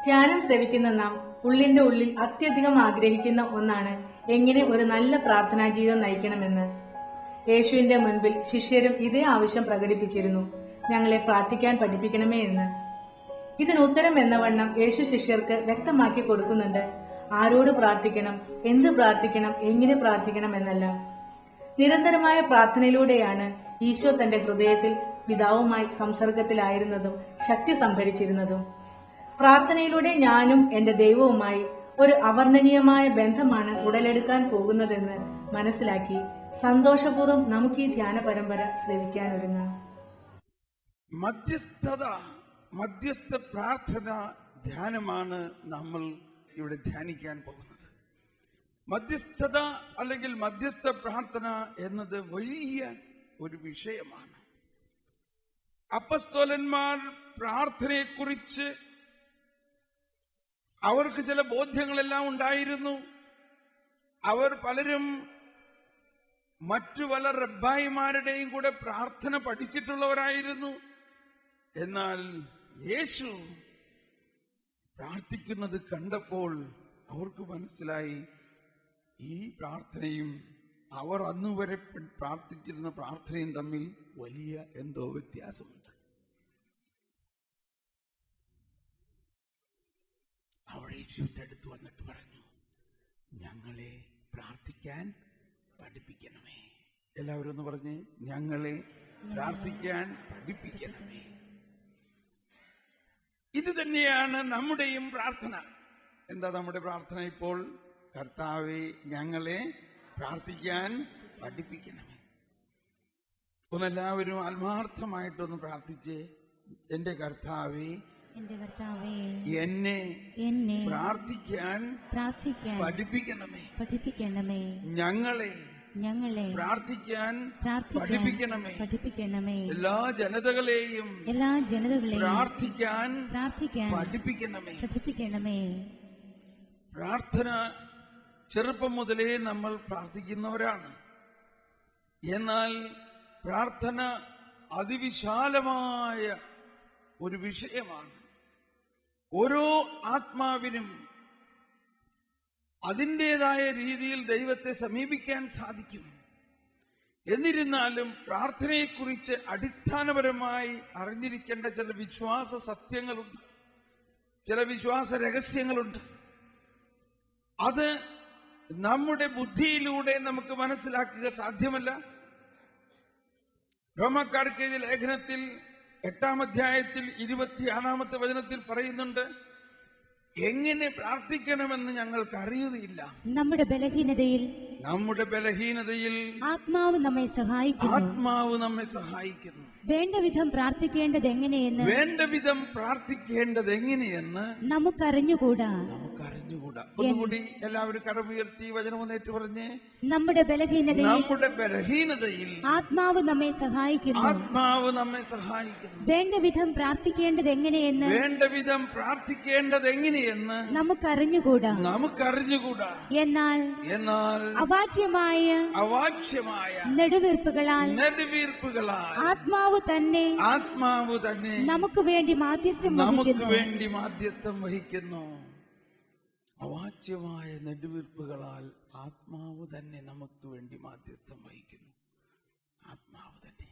ധ്യാനം ശ്രവിക്കുന്ന നാം ഉള്ളിന്റെ ഉള്ളിൽ അത്യധികം ആഗ്രഹിക്കുന്ന ഒന്നാണ് എങ്ങനെ ഒരു നല്ല പ്രാർത്ഥനാ ജീവിതം നയിക്കണമെന്ന് യേശുവിന്റെ മുൻപിൽ ശിഷ്യരും ഇതേ ആവശ്യം പ്രകടിപ്പിച്ചിരുന്നു ഞങ്ങളെ പ്രാർത്ഥിക്കാൻ പഠിപ്പിക്കണമേ എന്ന് ഇതിന് ഉത്തരം എന്ന വണ്ണം യേശു ശിഷ്യർക്ക് വ്യക്തമാക്കി കൊടുക്കുന്നുണ്ട് ആരോട് പ്രാർത്ഥിക്കണം എന്ത് പ്രാർത്ഥിക്കണം എങ്ങനെ പ്രാർത്ഥിക്കണം എന്നല്ല നിരന്തരമായ പ്രാർത്ഥനയിലൂടെയാണ് ഈശോ തന്റെ ഹൃദയത്തിൽ പിതാവുമായി സംസർഗത്തിലായിരുന്നതും ശക്തി സംഭരിച്ചിരുന്നതും പ്രാർത്ഥനയിലൂടെ ഞാനും എന്റെ ദൈവവുമായി ഒരു അവർണ്ണനീയമായ ബന്ധമാണ് ഉടലെടുക്കാൻ പോകുന്നതെന്ന് മനസ്സിലാക്കി സന്തോഷപൂർവ്വം നമുക്ക് ഈ ധ്യാന പരമ്പര ശ്രവിക്കാനൊരുങ്ങാം മധ്യസ്ഥത മധ്യസ്ഥ പ്രാർത്ഥന ധ്യാനമാണ് നമ്മൾ ഇവിടെ ധ്യാനിക്കാൻ പോകുന്നത് മധ്യസ്ഥത അല്ലെങ്കിൽ മധ്യസ്ഥ പ്രാർത്ഥന എന്നത് വലിയ ഒരു വിഷയമാണ് അപ്പസ്തോലന്മാർ പ്രാർത്ഥനയെക്കുറിച്ച് അവർക്ക് ചില ബോധ്യങ്ങളെല്ലാം ഉണ്ടായിരുന്നു അവർ പലരും മറ്റു പല റബ്ബായിമാരുടെയും കൂടെ പ്രാർത്ഥന പഠിച്ചിട്ടുള്ളവരായിരുന്നു എന്നാൽ യേശു പ്രാർത്ഥിക്കുന്നത് കണ്ടപ്പോൾ അവർക്ക് മനസ്സിലായി ഈ പ്രാർത്ഥനയും അവർ അന്ന് വരെ പ- പ്രാർത്ഥിച്ചിരുന്ന പ്രാർത്ഥനയും തമ്മിൽ വലിയ എന്തോ വ്യത്യാസമുണ്ട് അവർ യേശുവിന്റെ അടുത്ത് വന്നിട്ട് പറഞ്ഞു ഞങ്ങളെ പ്രാർത്ഥിക്കാൻ പഠിപ്പിക്കണമേ എല്ലാവരും ഒന്ന് പറഞ്ഞ് ഞങ്ങളെ പ്രാർത്ഥിക്കാൻ പഠിപ്പിക്കണമേ ഇത് തന്നെയാണ് നമ്മുടെയും പ്രാർത്ഥന എന്താ നമ്മുടെ പ്രാർത്ഥന ഇപ്പോൾ കർത്താവെ ഞങ്ങളെ പ്രാർത്ഥിക്കാൻ പഠിപ്പിക്കണമേ ഒന്നെല്ലാവരും ആത്മാർത്ഥമായിട്ടൊന്ന് പ്രാർത്ഥിച്ച് എന്റെ കർത്താവെ എന്റെ കർത്താവേ എന്നെ എന്നെ പ്രാർത്ഥിക്കാൻ പ്രാർത്ഥിക്കാൻ പഠിപ്പിക്കണമേ പഠിപ്പിക്കണമേ ഞങ്ങളെ ഞങ്ങളെ പ്രാർത്ഥിക്കാൻ പ്രാർത്ഥിക്കാൻ പഠിപ്പിക്കണമേ പഠിപ്പിക്കണമേ എല്ലാ ജനതകളെയും എല്ലാ ജനതകളെയും പ്രാർത്ഥിക്കാൻ പ്രാർത്ഥിക്കാൻ പഠിപ്പിക്കണമേ പഠിപ്പിക്കണമേ പ്രാർത്ഥന ചെറുപ്പം മുതലേ നമ്മൾ പ്രാർത്ഥിക്കുന്നവരാണ് എന്നാൽ പ്രാർത്ഥന അതിവിശാലമായ ഒരു വിഷയമാണ് ഓരോ ആത്മാവിനും അതിൻ്റെതായ രീതിയിൽ ദൈവത്തെ സമീപിക്കാൻ സാധിക്കും എന്നിരുന്നാലും പ്രാർത്ഥനയെക്കുറിച്ച് അടിസ്ഥാനപരമായി അറിഞ്ഞിരിക്കേണ്ട ചില വിശ്വാസ സത്യങ്ങളുണ്ട് ചില വിശ്വാസ രഹസ്യങ്ങളുണ്ട് അത് നമ്മുടെ ബുദ്ധിയിലൂടെ നമുക്ക് മനസ്സിലാക്കുക സാധ്യമല്ല റോമക്കാർക്ക് എഴുതിയ ലേഖനത്തിൽ എട്ടാം അധ്യായത്തിൽ ഇരുപത്തിയാറാമത്തെ വചനത്തിൽ പറയുന്നുണ്ട് എങ്ങനെ പ്രാർത്ഥിക്കണമെന്ന് ഞങ്ങൾക്ക് അറിയുകയില്ല നമ്മുടെ ബലഹീനതയിൽ നമ്മുടെ ബലഹീനതയിൽ ആത്മാവ് നമ്മെ സഹായിക്കുന്നു ആത്മാവ് നമ്മെ സഹായിക്കുന്നു വേണ്ട വിധം പ്രാർത്ഥിക്കേണ്ടത് എങ്ങനെയെന്ന് വേണ്ട വിധം പ്രാർത്ഥിക്കേണ്ടത് എങ്ങനെയെന്ന് നമുക്കറിഞ്ഞുകൂടാ നമുക്ക് അറിഞ്ഞുകൂടാ ഒന്നുകൂടി എല്ലാവരും കരമുയർത്തി വചനമൊന്നേറ്റ് പറഞ്ഞ് നമ്മുടെ ബലഹീനതയിൽ നമ്മുടെ ബലഹീനതയിൽ ആത്മാവ് നമ്മെ സഹായിക്കുന്നു ആത്മാവ് നമ്മെ സഹായിക്കുന്നു വേണ്ട വിധം പ്രാർത്ഥിക്കേണ്ടത് എങ്ങനെയെന്ന് വേണ്ട വിധം പ്രാർത്ഥിക്കേണ്ടത് എങ്ങനെയെന്ന് നമുക്കറിഞ്ഞുകൂടാ നമുക്കറിഞ്ഞുകൂടാ എന്നാൽ എന്നാൽ അവാച്യമായ അവാച്യമായ നെടുവീർപ്പുകളാൽ നെടുവീർപ്പുകളാൽ ആത്മാവ് തന്നെ ആത്മാവ് തന്നെ നമുക്ക് വേണ്ടി മാധ്യസ്ഥം നമുക്ക് വഹിക്കുന്നു വേണ്ടി മാധ്യസ്ഥം വഹിക്കുന്നു അവാച്യമായ നെടുവീർപ്പുകളാൽ ആത്മാവ് തന്നെ നമുക്ക് വേണ്ടി മാധ്യസ്ഥം വഹിക്കുന്നു ആത്മാവ് തന്നെ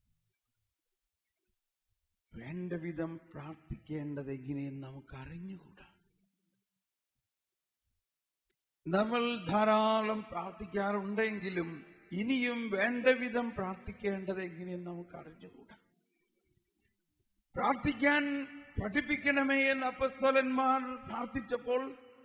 വേണ്ട വിധം പ്രാർത്ഥിക്കേണ്ടത് എങ്ങനെയെന്ന് നമുക്ക് അറിഞ്ഞുകൂടാ നമ്മൾ ധാരാളം പ്രാർത്ഥിക്കാറുണ്ടെങ്കിലും ഇനിയും വേണ്ട വിധം പ്രാർത്ഥിക്കേണ്ടത് എങ്ങനെയെന്ന് നമുക്ക് അറിഞ്ഞുകൂടാ പ്രാർത്ഥിക്കാൻ പഠിപ്പിക്കണമേ എന്ന് അപ്പസ്തോലന്മാർ പ്രാർത്ഥിച്ചപ്പോൾ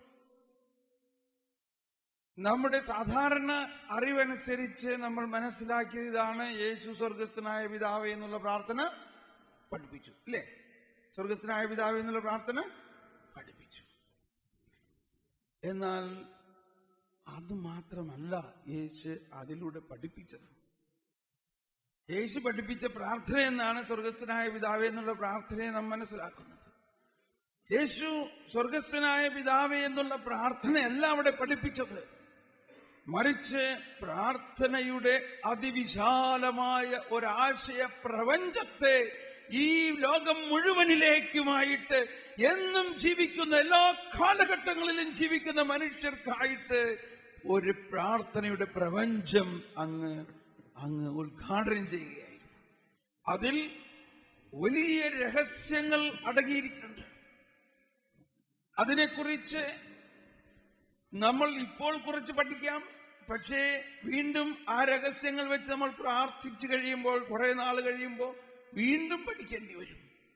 നമ്മുടെ സാധാരണ അറിവനുസരിച്ച് നമ്മൾ മനസ്സിലാക്കിയത് ഇതാണ് യേശു സ്വർഗസ്ഥനായ പിതാവ് എന്നുള്ള പ്രാർത്ഥന പഠിപ്പിച്ചു അല്ലേ സ്വർഗസ്ഥനായ പിതാവ് എന്നുള്ള പ്രാർത്ഥന പഠിപ്പിച്ചു എന്നാൽ അത് മാത്രമല്ല യേശു അതിലൂടെ പഠിപ്പിച്ചത് യേശു പഠിപ്പിച്ച പ്രാർത്ഥന എന്നാണ് സ്വർഗസ്ഥനായ പിതാവേ എന്നുള്ള പ്രാർത്ഥനയെ നാം മനസ്സിലാക്കുന്നത് യേശു സ്വർഗസ്ഥനായ പിതാവേ എന്നുള്ള പ്രാർത്ഥനയല്ല അവിടെ പഠിപ്പിച്ചത് മറിച്ച് പ്രാർത്ഥനയുടെ അതിവിശാലമായ ഒരാശയ പ്രപഞ്ചത്തെ ഈ ലോകം മുഴുവനിലേക്കുമായിട്ട് എന്നും ജീവിക്കുന്ന എല്ലാ കാലഘട്ടങ്ങളിലും ജീവിക്കുന്ന മനുഷ്യർക്കായിട്ട് ഒരു പ്രാർത്ഥനയുടെ പ്രപഞ്ചം അങ്ങ് അങ്ങ് ഉദ്ഘാടനം ചെയ്യുകയായിരുന്നു അതിൽ വലിയ രഹസ്യങ്ങൾ അടങ്ങിയിരിക്കുന്നുണ്ട് അതിനെക്കുറിച്ച് നമ്മൾ ഇപ്പോൾ കുറച്ച് പഠിക്കാം പക്ഷേ വീണ്ടും ആ രഹസ്യങ്ങൾ വെച്ച് നമ്മൾ പ്രാർത്ഥിച്ചു കഴിയുമ്പോൾ കുറെ നാൾ കഴിയുമ്പോൾ വീണ്ടും പഠിക്കേണ്ടി വരും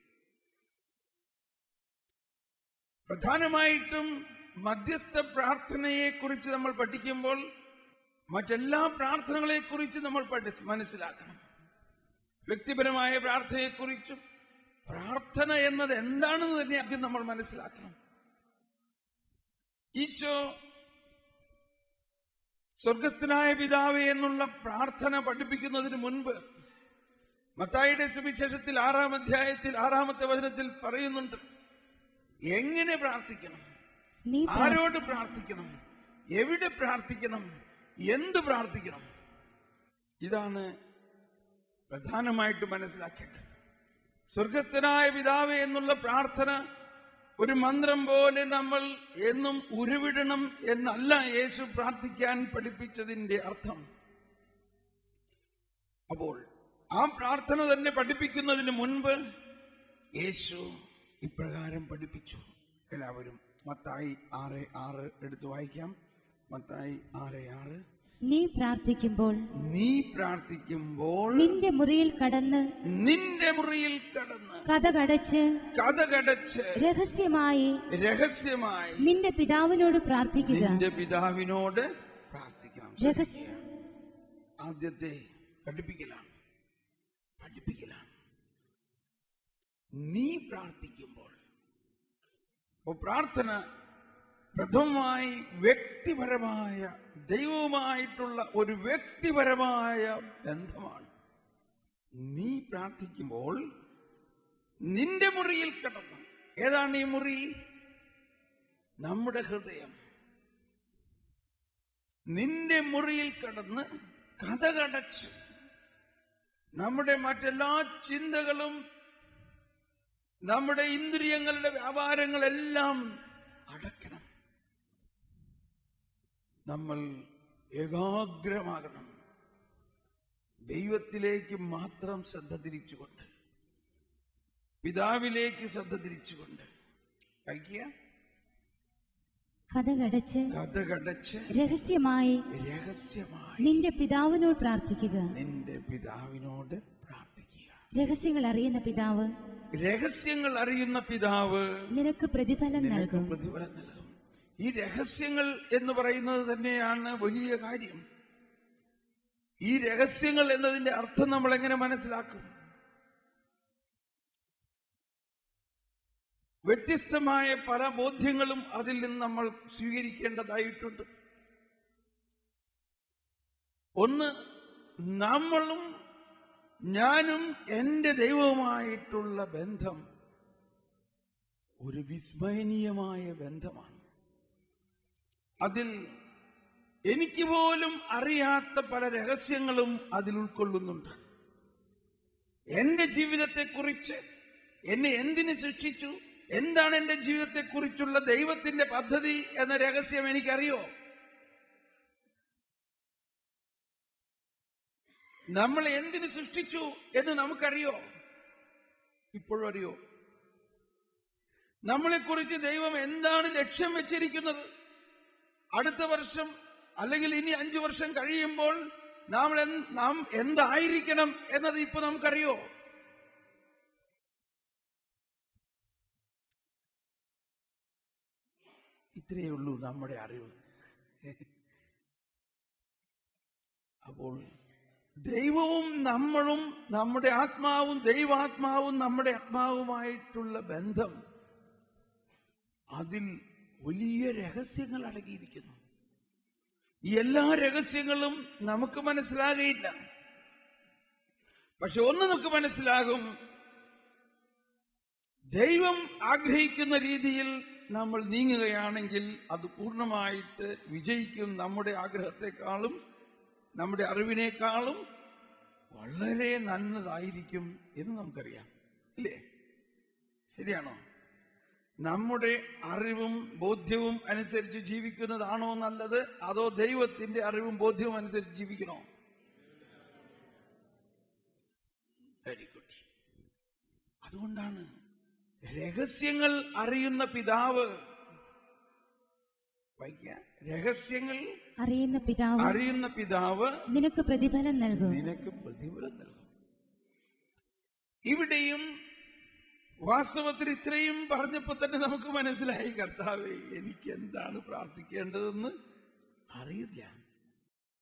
പ്രധാനമായിട്ടും മധ്യസ്ഥ പ്രാർത്ഥനയെ കുറിച്ച് നമ്മൾ പഠിക്കുമ്പോൾ മറ്റെല്ലാ പ്രാർത്ഥനകളെ കുറിച്ച് നമ്മൾ പഠി മനസ്സിലാക്കണം വ്യക്തിപരമായ പ്രാർത്ഥനയെക്കുറിച്ചും പ്രാർത്ഥന എന്നത് എന്താണെന്ന് തന്നെ ആദ്യം നമ്മൾ മനസ്സിലാക്കണം ഈശോ സ്വർഗസ്ഥനായ പിതാവേ എന്നുള്ള പ്രാർത്ഥന പഠിപ്പിക്കുന്നതിന് മുൻപ് മത്തായിയുടെ സുവിശേഷത്തിൽ ആറാം അധ്യായത്തിൽ ആറാമത്തെ വചനത്തിൽ പറയുന്നുണ്ട് എങ്ങനെ പ്രാർത്ഥിക്കണം നീ പ്രാ- ആരോട് പ്രാർത്ഥിക്കണം എവിടെ പ്രാർത്ഥിക്കണം എന്ത് പ്രാർത്ഥിക്കണം ഇതാണ് പ്രധാനമായിട്ട് മനസ്സിലാക്കേണ്ടത് സ്വർഗസ്ഥനായ പിതാവേ എന്നുള്ള പ്രാർത്ഥന ഒരു മന്ത്രം പോലെ നമ്മൾ എന്നും ഉരുവിടണം എന്നല്ല യേശു പ്രാർത്ഥിക്കാൻ പഠിപ്പിച്ചതിന്റെ അർത്ഥം അപ്പോൾ ആ പ്രാർത്ഥന തന്നെ പഠിപ്പിക്കുന്നതിന് മുൻപ് യേശു ഇപ്രകാരം പഠിപ്പിച്ചു എല്ലാവരും മത്തായി ആറ് ആറ് എടുത്തു വായിക്കാം മത്തായി ആറ് ആറ് നീ പ്രാർത്ഥിക്കുമ്പോൾ നീ പ്രാർത്ഥിക്കുമ്പോൾ നിന്റെ മുറിയിൽ കടന്ന് നിന്റെ മുറിയിൽ കടന്ന് കഥകടച്ച് കഥകടച്ച് രഹസ്യമായി രഹസ്യമായി നിന്റെ പിതാവിനോട് പ്രാർത്ഥിക്കുക നിന്റെ പിതാവിനോട് പ്രാർത്ഥിക്കണം രഹസ്യ ആദ്യത്തെ പഠിപ്പിക്കലാണ് പഠിപ്പിക്കലാണ് നീ പ്രാർത്ഥിക്കുമ്പോൾ അപ്പോൾ പ്രാർത്ഥന പ്രഥമമായി വ്യക്തിപരമായ ദൈവവുമായിട്ടുള്ള ഒരു വ്യക്തിപരമായ ബന്ധമാണ് നീ പ്രാർത്ഥിക്കുമ്പോൾ നിന്റെ മുറിയിൽ കിടന്ന് ഏതാണ് ഈ മുറി നമ്മുടെ ഹൃദയം നിന്റെ മുറിയിൽ കിടന്ന് കഥകടച്ച് നമ്മുടെ മറ്റെല്ലാ ചിന്തകളും നമ്മുടെ ഇന്ദ്രിയങ്ങളുടെ വ്യാപാരങ്ങളെല്ലാം അടയ്ക്കണം നമ്മൾ ഏകാഗ്രമാകണം ദൈവത്തിലേക്ക് മാത്രം ശ്രദ്ധ തിരിച്ചുകൊണ്ട് പിതാവിലേക്ക് ശ്രദ്ധ തിരിച്ചുകൊണ്ട് കഴിക്കുക കഥകടച്ച് കഥകടച്ച് രഹസ്യമായി രഹസ്യമായി നിന്റെ പിതാവിനോട് പ്രാർത്ഥിക്കുക നിന്റെ പിതാവിനോട് പ്രാർത്ഥിക്കുക രഹസ്യങ്ങൾ അറിയുന്ന പിതാവ് രഹസ്യങ്ങൾ അറിയുന്ന പിതാവ് നിനക്ക് പ്രതിഫലം നിനക്ക് നൽകും പ്രതിഫലം നൽകും ഈ രഹസ്യങ്ങൾ എന്ന് പറയുന്നത് തന്നെയാണ് വലിയ കാര്യം ഈ രഹസ്യങ്ങൾ എന്നതിന്റെ അർത്ഥം നമ്മൾ എങ്ങനെ മനസ്സിലാക്കും വ്യത്യസ്തമായ പല ബോധ്യങ്ങളും അതിൽ നിന്ന് നമ്മൾ സ്വീകരിക്കേണ്ടതായിട്ടുണ്ട് ഒന്ന് നമ്മളും ഞാനും എൻ്റെ ദൈവവുമായിട്ടുള്ള ബന്ധം ഒരു വിസ്മയനീയമായ ബന്ധമാണ് അതിൽ എനിക്ക് പോലും അറിയാത്ത പല രഹസ്യങ്ങളും അതിൽ ഉൾക്കൊള്ളുന്നുണ്ട് എന്റെ ജീവിതത്തെക്കുറിച്ച് എന്നെ എന്തിനു സൃഷ്ടിച്ചു എന്താണ് എന്റെ ജീവിതത്തെക്കുറിച്ചുള്ള ദൈവത്തിന്റെ പദ്ധതി എന്ന രഹസ്യം എനിക്കറിയോ നമ്മൾ എന്തിനു സൃഷ്ടിച്ചു എന്ന് നമുക്കറിയോ ഇപ്പോഴും അറിയോ നമ്മളെക്കുറിച്ച് ദൈവം എന്താണ് ലക്ഷ്യം വെച്ചിരിക്കുന്നത് അടുത്ത വർഷം അല്ലെങ്കിൽ ഇനി അഞ്ചു വർഷം കഴിയുമ്പോൾ നാം എന്ത്- നാം എന്തായിരിക്കണം എന്നത് ഇപ്പൊ നമുക്കറിയോ ഇത്രയേ ഉള്ളൂ നമ്മുടെ അറിവ് അപ്പോൾ ദൈവവും നമ്മളും നമ്മുടെ ആത്മാവും ദൈവാത്മാവും നമ്മുടെ ആത്മാവുമായിട്ടുള്ള ബന്ധം അതിൽ വലിയ രഹസ്യങ്ങൾ അടങ്ങിയിരിക്കുന്നു ഈ എല്ലാ രഹസ്യങ്ങളും നമുക്ക് മനസ്സിലാകയില്ല പക്ഷെ ഒന്ന് നമുക്ക് മനസ്സിലാകും ദൈവം ആഗ്രഹിക്കുന്ന രീതിയിൽ നമ്മൾ നീങ്ങുകയാണെങ്കിൽ അത് പൂർണ്ണമായിട്ട് വിജയിക്കും നമ്മുടെ ആഗ്രഹത്തെക്കാളും നമ്മുടെ അറിവിനേക്കാളും വളരെ നല്ലതായിരിക്കും എന്ന് നമുക്കറിയാം ഇല്ലേ ശരിയാണോ നമ്മുടെ അറിവും ബോധ്യവും അനുസരിച്ച് ജീവിക്കുന്നതാണോ നല്ലത് അതോ ദൈവത്തിന്റെ അറിവും ബോധ്യവും അനുസരിച്ച് ജീവിക്കണോ വെരി ഗുഡ് അതുകൊണ്ടാണ് രഹസ്യങ്ങൾ അറിയുന്ന പിതാവ് വായിക്കുക രഹസ്യങ്ങൾ അറിയുന്ന പിതാവ് അറിയുന്ന പിതാവ് നിനക്ക് പ്രതിഫലം നൽകും നിനക്ക് പ്രതിഫലം നൽകും ഇവിടെയും വാസ്തവത്തിൽ ഇത്രയും പറഞ്ഞപ്പോ തന്നെ നമുക്ക് മനസ്സിലായി കർത്താവെ എനിക്ക് എന്താണ് പ്രാർത്ഥിക്കേണ്ടതെന്ന് അറിയില്ല